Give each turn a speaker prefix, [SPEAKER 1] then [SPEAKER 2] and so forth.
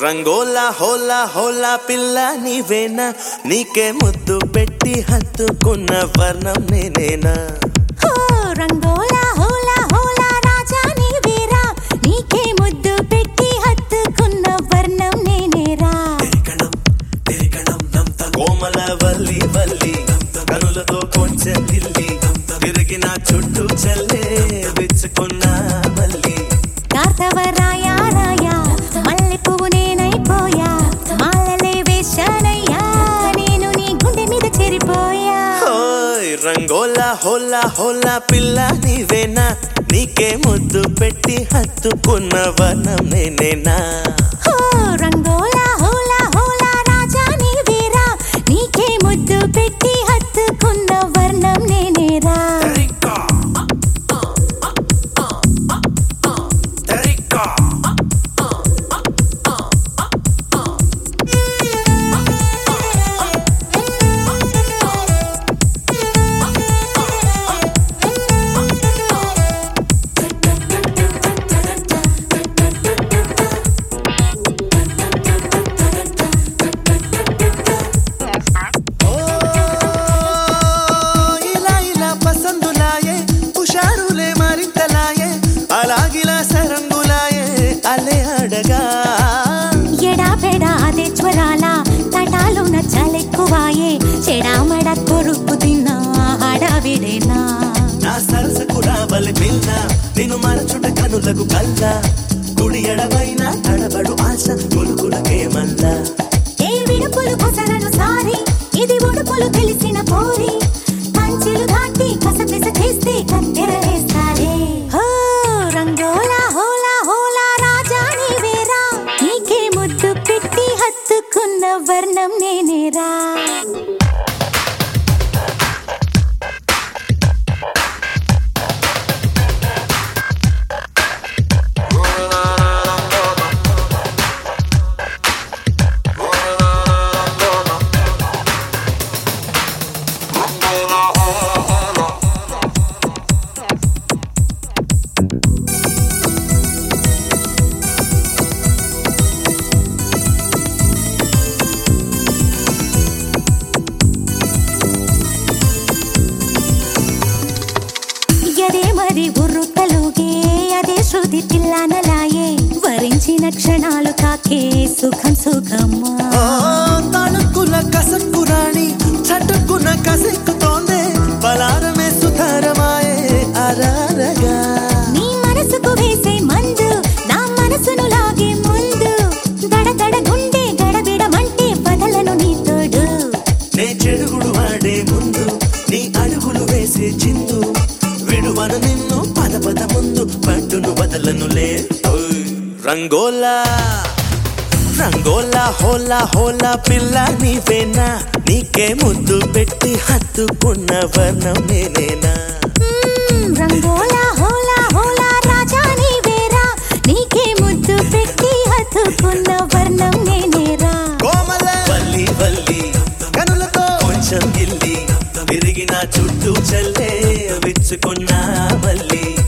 [SPEAKER 1] రంగోలా హోలా హోలా పిల్ల నీవేనా నీకే ముద్దు పెట్టి హత్తుకున్న వర్ణం నేనేనా
[SPEAKER 2] హో రంగోలా హోలా హోలా రాజా నీవేరా నీకే ముద్దు పెట్టి హత్తుకున్న వర్ణం నేనేరా
[SPEAKER 1] కోమల వల్లి వల్లి కనులతో కొంచెం దిల్లి తిరిగిన చుట్టూ చల్లే విచ్చుకున్నా మళ్ళీ
[SPEAKER 2] కార్తవ రాయా రాయా మల్లె పువ్వు నేనైపోయా మాలలే వేశానయ్యా నేను నీ గుండె మీద చెరిపోయా
[SPEAKER 1] ఓయ్ రంగోలా హోలా హోలా పిల్ల నీవేనా నీకే ముద్దు పెట్టి హత్తుకున్న వర్ణం నేనేనా
[SPEAKER 2] హో రంగోలా హోలా హోలా రాజా నీవేరా నీకే ముద్దు పెట్టి హత్తుకున్న వర్ణం నేనేరా
[SPEAKER 1] ఓ ఇలా ఇలా పసందులాయే హుషారులే మరింతలాయే అలాగిలా సరంగులాయే అలే అడగా
[SPEAKER 2] ఎడా పెడా అదే జ్వరాల తటాలున చలెక్కువాయే చెడామడ కొరుకు తిన్నా హడావిడేనా
[SPEAKER 1] నా సరసకు రావలి పిల్ల నిన్ను మరచుట కనులకు కల్ల కుడి ఎడవైన తడబడు ఆశ కొలుకులకే మల్లా
[SPEAKER 2] ఏ విడుపులు కొసరను సారి ఇది ఉడుపులు తెలిసిన పోరి కంచెలు దాటి కసపిస చేస్తే కత్తెర వేస్తారే హో రంగోలా హోలా హోలా రాజా నీవేరా నీకే ముద్దు పెట్టి హత్తుకున్న వర్ణం నేనేరా ఎదే మరి ఉర్రుతలుగే అదే శృతి పిల్లనలాయే వరించిన క్షణాలు కాకే సుఖం సుఖమ్మా
[SPEAKER 1] ఓ తణుకుల కసక్కు రాణి చటుక్కున కసెక్కుతోందే పలారమే సుతారమాయే అరారగా
[SPEAKER 2] నీ మనసుకు వేసే మందు నా మనసును లాగే ముందు దడదడ గుండె గడబిడమంటే బదలను నీ తోడు
[SPEAKER 1] నే చెడుగుడు వాడే ముందు నీ అడుగులు వేసే చిందు విడువను నిన్ను పద పద ముందు పట్టును వదలనులే ఓయ్. రంగోలా రంగోలా హోలా హోలా పిల్ల నీవేనా నీకే ముద్దు పెట్టి హత్తుకున్న వర్ణం నేనేనా
[SPEAKER 2] మ్మ్, రంగోలా హోలా హోలా రాజా నీవేరా నీకే ముద్దు పెట్టి హత్తుకున్న వర్ణం నేనేరా
[SPEAKER 1] కోమల వల్లి వల్లి కనులతో కొంచెం గిల్లి తిరిగిన చుట్టూ చల్లే విచ్చుకున్నా మళ్ళీ